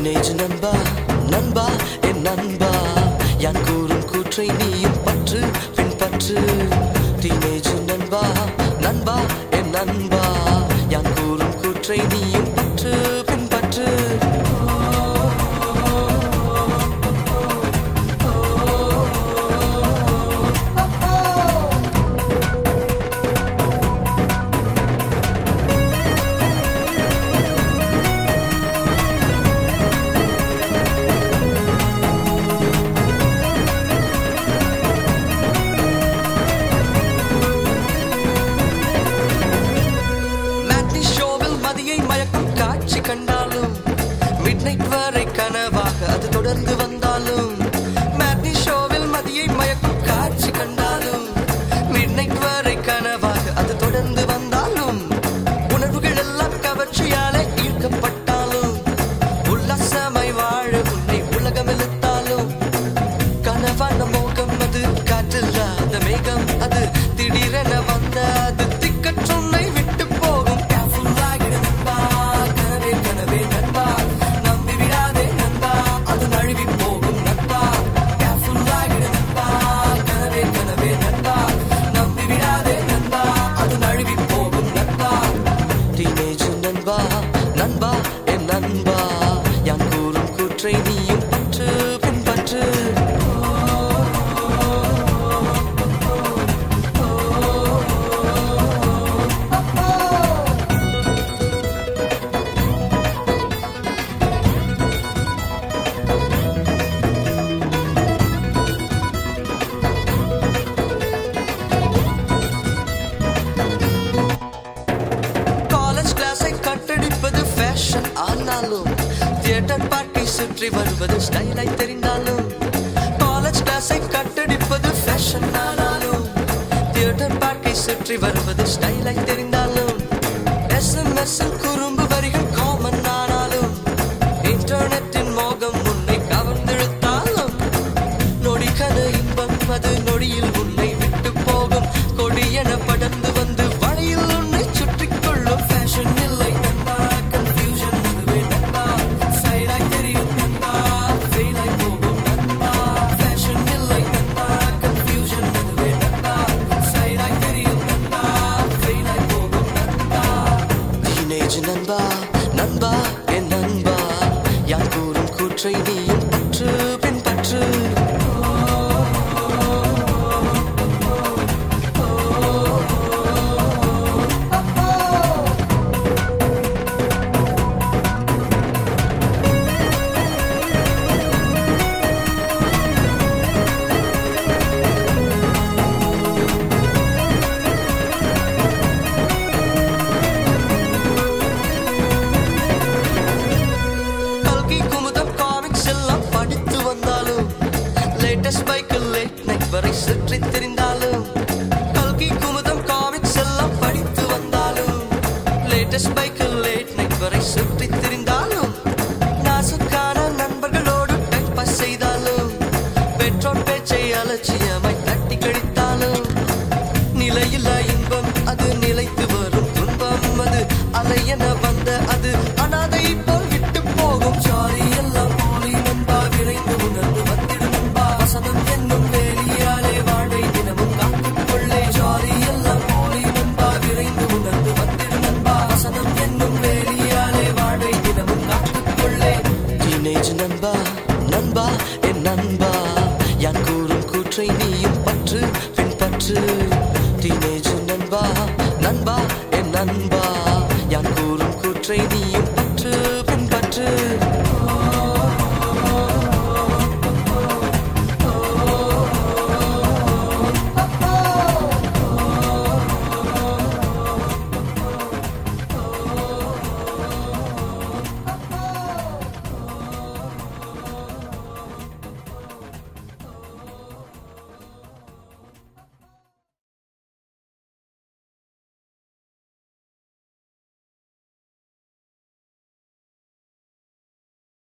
teenage நண்பா நண்பா என் நண்பா யான் கூறும் கூற்றை நீயும் பற்று பின்பற்று டீனேஜ் நண்பா நண்பா என் நண்பா யான் கூறும் கூற்றை நீயும் பற்று பின்பற்று மேட்னி ஷோவில் மதியை மயக்கும் காட்சி கண்டாலும் மிட் நைட் வரை கனவாக அது தொடர்ந்து வந்தாலும் மேட்னி ஷோவில் மதியை மயக்கும் காட்சி கண்டாலும் மிட் நைட் வரை கனவாக அது தொடர்ந்து வந்தாலும் உணர்வுகள் எல்லாம் கவர்ச்சியாலே ஈர்க்கப்பட்டாலும் உல்லாசமாய் வாழ உன்னை உலகம் இழுத்தாலும் கனவான மோகம் அது காற்றில்லாத மேகம் அது திடீரென வந்த அது திக்கற்ற உன்னை விட்டு போகும் Careful ஆகிடு நண்பா, கனவே கனவே நண்பா நம்பி விடாதே நண்பா அது நழுவி போகும் நண்பா Careful ஆகிடு நண்பா, கனவே கனவே நண்பா நம்பி விடாதே நண்பா அது நழுவி போகும் நண்பா டீனேஜ் நண்பா நண்பா என் நண்பா யான் கூறும் கூற்றை நீயும் பற்று பின்பற்று காலேஜ் கிளாஸை கட்டடிப்பது ஃபேஷன் ஆனாலும் தியேட்டர் பார்ட்டி சுற்றி வருவது ஸ்டைலாய் தெரிந்தாலும் காலேஜ் கிளாஸை கட்டடிப்பது ஃபேஷன் ஆனாலும் தியேட்டர் பார்ட்டி சுற்றி வருவது ஸ்டைலாய் தெரிந்தாலும் எஸ்எம்எஸ் குறும்பு வரிகள் காமன் ஆனாலும் இன்டர்நெட்டின் மோகம் உன்னை கவர்ந்தெழுத்தாலும் நொடிக்கன இன்பம் அது நொடியில் உன்னை விட்டு போகும் கொடியென படர்ந்து வந்து வழியில் உன்னை சுற்றிக் கொள்ளும் ஃபேஷன் இல்லை நண்பா கன்ஃபியூஷன் அதுவே நண்பா சைடாய் தெரியும் நண்பா ஃபெயிலாய் போகும் நண்பா ஃபேஷன் இல்லை நண்பா கன்ஃபியூஷன் அதுவே நண்பா சைடாய் தெரியும் நண்பா ஃபெயிலாய் போகும் நண்பா டீனேஜ் நண்பா நண்பா என் நண்பா யார் கூறும் கூற்றை நீயும் பற்று பின்பற்று கல்கி குமுதம் காமிக்ஸ் எல்லாம் படித்து வந்தாலும் லேட்டஸ்ட் பைக்கில் லேட் நைட் வரை சுற்றி திரிந்தாலும் கல்கி குமுதம் காமிக்ஸ் எல்லாம் படித்து வந்தாலும் லேட்டஸ்ட் பைக்கில் லேட் நைட் வரை சுற்றி திரிந்தாலும் நாசுக்கான நண்பர்களோடு டைம் பாஸ் செய்தாலும் பெற்றோர் பேச்சை அலட்சியமாய் தட்டி கழித்தாலும் நிலையில்லா இன்பம் அது நிலைத்து வரும் துன்பம் அது அலையென வந்த அது அனாதை போல் விட்டு போகும் சாரி எல்லாம் போலி நண்பா விரைந்து உணர்ந்து வந்திடும் நண்பா வசனம் என்னும் வேலியாலே வாழை தினமும் காத்துக் கொள்ளே சாரி எல்லாம் போலி நண்பா விரைந்து உணர்ந்து வந்திடும் நண்பா வசனம் என்னும் வேலியாலே வாழை தினமும் காத்துக் கொள்ளே டீனேஜ் நண்பா நண்பா என் நண்பா யான் கூறும் கூற்றை நீயும் பற்று பின்பற்று